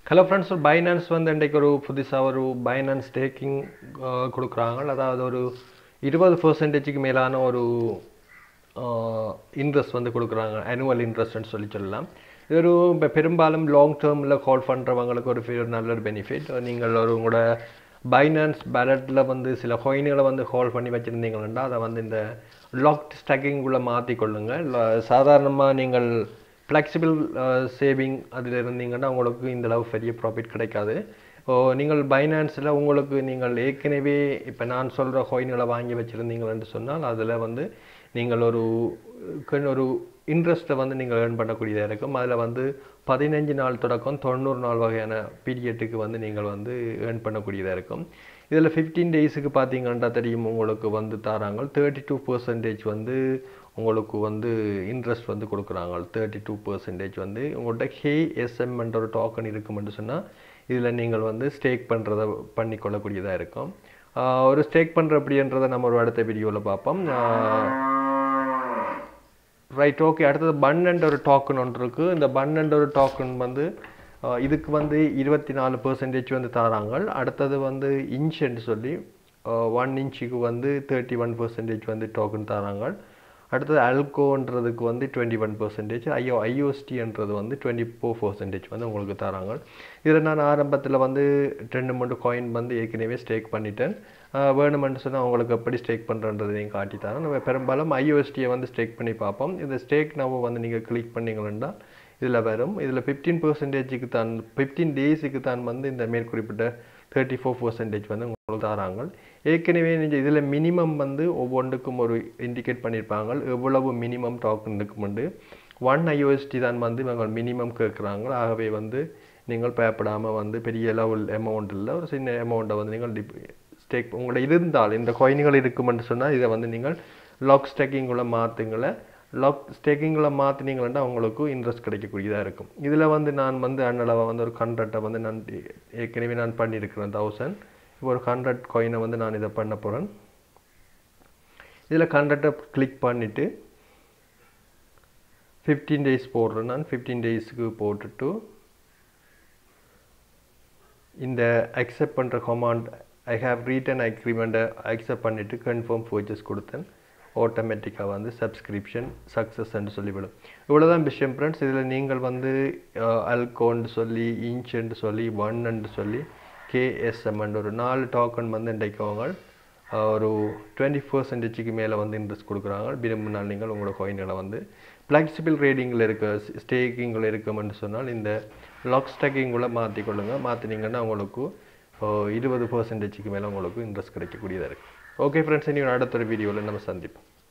hello friends finance வந்து இன்றைக்கு ஒரு புதுசாக ஒரு பைனான்ஸ் ஸ்டேக்கிங் கொடுக்குறாங்க அதாவது ஒரு இருபது பர்சன்டேஜுக்கு மேலான ஒரு இன்ட்ரெஸ்ட் வந்து கொடுக்குறாங்க ஆனுவல் இன்ட்ரெஸ்ட்னு சொல்லி சொல்லலாம் இது ஒரு இப்போ பெரும்பாலும் லாங் டேர்மில் கால் பண்ணுறவங்களுக்கு ஒரு பெரிய நல்ல ஒரு பெனிஃபிட் நீங்கள் ஒரு உங்களோட பைனான்ஸ் பேலட்டில் வந்து சில காயின்களை வந்து ஹோல்ட் பண்ணி வச்சுருந்தீங்கன்னா அதை வந்து இந்த லாக்ட் ஸ்டக்கிங்குள்ளே மாற்றிக்கொள்ளுங்கள் சாதாரணமாக நீங்கள் ஃப்ளெக்சிபிள் சேவிங் அதில் இருந்தீங்கன்னா உங்களுக்கு இந்த அளவு பெரிய ப்ராஃபிட் கிடைக்காது ஓ நீங்கள் பைனான்ஸில் உங்களுக்கு நீங்கள் ஏற்கனவே இப்போ நான் சொல்கிற காயின்களை வாங்கி வச்சுருந்தீங்கன்னு சொன்னால் அதில் வந்து நீங்கள் ஒரு ஒரு இன்ட்ரெஸ்ட்டை வந்து நீங்கள் ஏர்ன் பண்ணக்கூடியதாக இருக்கும் அதில் வந்து பதினஞ்சு நாள் தொடக்கம் தொண்ணூறு நாள் வகையான பீரியட்டுக்கு வந்து நீங்கள் வந்து ஏர்ன் பண்ணக்கூடியதாக இருக்கும் இதில் ஃபிஃப்டீன் டேஸுக்கு பார்த்தீங்கன்னா தெரியும் உங்களுக்கு வந்து தராங்க தேர்ட்டி டூ பர்சன்டேஜ் வந்து உங்களுக்கு வந்து இன்ட்ரெஸ்ட் வந்து கொடுக்குறாங்க தேர்ட்டி டூ பர்சன்டேஜ் வந்து உங்கள்கிட்ட ஹே எஸ்எம்ன்ற ஒரு டோக்கன் இருக்குமென்று சொன்னால் இதில் நீங்கள் வந்து ஸ்டேக் பண்ணுறத பண்ணிக்கொள்ளக்கூடியதாக இருக்கும் ஒரு ஸ்டேக் பண்ணுற அப்படின்றத நம்ம ஒரு அடுத்த வீடியோவில் பார்ப்போம் ரைட் ஓகே அடுத்தது பன் அண்ட் ஒரு டோக்கன் ஒன்று இருக்குது இந்த பன் அண்ட் ஒரு டோக்கன் வந்து இதுக்கு வந்து இருபத்தி நாலு பர்சன்டேஜ் வந்து தராங்க அடுத்தது வந்து இன்ச்ன்னு சொல்லி ஒன் இன்ச்சுக்கு வந்து தேர்ட்டி ஒன் பர்சன்டேஜ் வந்து டோக்கன் தராங்க அடுத்தது அல்கோன்றதுக்கு வந்து டுவெண்ட்டி ஒன் பர்சன்டேஜ் ஐயோ ஐஓஎஸ்டின்றது வந்து டுவெண்ட்டி ஃபோர் பர்சன்டேஜ் வந்து உங்களுக்கு தராங்க இதில் நான் ஆரம்பத்தில் வந்து ரெண்டு மூணு காயின் வந்து ஏற்கனவே ஸ்டேக் பண்ணிட்டேன் வேணுமென்று சொன்னால் உங்களுக்கு எப்படி ஸ்டேக் பண்ணுறன்றதையும் காட்டி தரேன் நம்ம பெரும்பாலும் ஐஓஎஸ்டியை வந்து ஸ்டேக் பண்ணி பார்ப்போம் இந்த ஸ்டேக் நம்ம வந்து நீங்கள் கிளிக் பண்ணிங்கன்னா இதில் வரும் இதில் ஃபிஃப்டீன் பர்சன்டேஜுக்கு தான் ஃபிஃப்டீன் டேஸுக்கு தான் வந்து இந்த மேற்குறிப்பிட்ட தேர்ட்டி ஃபோர் பர்சன்டேஜ் வந்து உங்களுக்கு தராங்க ஏற்கனவே நீங்கள் இதில் மினிமம் வந்து ஒவ்வொன்றுக்கும் ஒரு இண்டிகேட் பண்ணியிருப்பாங்க எவ்வளவு மினிமம் டோக்கன் இருக்குமெண்டு ஒன் ஐஓஎஸ்டி தான் வந்து இவங்க மினிமம் கேட்குறாங்க ஆகவே வந்து நீங்கள் பயப்படாமல் வந்து பெரிய லெவல் அமௌண்ட் இல்லை ஒரு சின்ன அமௌண்ட்டை வந்து நீங்கள் டிப் ஸ்டேக் உங்களை இருந்தால் இந்த காயின்கள் இருக்குமென்று சொன்னால் இதை வந்து நீங்கள் லாக் ஸ்டேக்கிங்குள்ள மாற்றுங்களை லாக் ஸ்டேக்கிங்கில் மாற்றினீங்கன்னா உங்களுக்கு இன்ட்ரெஸ்ட் கிடைக்கக்கூடியதாக இருக்கும் இதில் வந்து நான் வந்து அன்னளவை வந்து ஒரு ஹண்ட்ரட்டை வந்து நான் ஏற்கனவே நான் பண்ணியிருக்கிறேன் தௌசண்ட் இப்போ ஒரு ஹண்ட்ரட் காயினை வந்து நான் இதை பண்ண போகிறேன் இதில் ஹண்ட்ரட்டை கிளிக் பண்ணிவிட்டு ஃபிஃப்டீன் டேஸ் போடுறேன் நான் ஃபிஃப்டீன் டேஸுக்கு போட்டுட்டு இந்த அக்செப்ட் பண்ணுற கமாண்ட் ஐ ஹாவ் ரீட்டன் அக்ரிமெண்ட்டை அக்செப்ட் பண்ணிவிட்டு கன்ஃபார்ம் பர்ச்சேஸ் கொடுத்தேன் ஆட்டோமேட்டிக்காக வந்து சப்ஸ்கிரிப்ஷன் சக்ஸஸ்ன்னு சொல்லிவிடும் இவ்வளோதான் விஷயம் ஃப்ரெண்ட்ஸ் இதில் நீங்கள் வந்து அல்கோன்னு சொல்லி இன்ச்சுன்னு சொல்லி ஒன்னு சொல்லி கேஎஸ்எம்ன்னு ஒரு நாலு டோக்கன் வந்து இன்றைக்கவங்க ஒரு டுவெண்ட்டி பர்சன்டேஜுக்கு மேலே வந்து இன்ட்ரெஸ்ட் கொடுக்குறாங்க விரும்பினால் நீங்கள் உங்களோட காயின்களை வந்து ஃப்ளெக்சிபிள் ரேடிங்கில் இருக்க ஸ்டேக்கிங்கில் இருக்குமென்று சொன்னால் இந்த லாக் ஸ்டேக்கிங்குள்ளே மாற்றிக்கொள்ளுங்கள் மாற்றினீங்கன்னா உங்களுக்கு இருபது பர்சன்டேஜுக்கு மேலே உங்களுக்கு இன்ட்ரெஸ்ட் கிடைக்கக்கூடியதாக இருக்குது ஓகே ஃப்ரெண்ட்ஸ் இனி அடுத்த ஒரு வீடியோவில் நம்ம சந்திப்போம்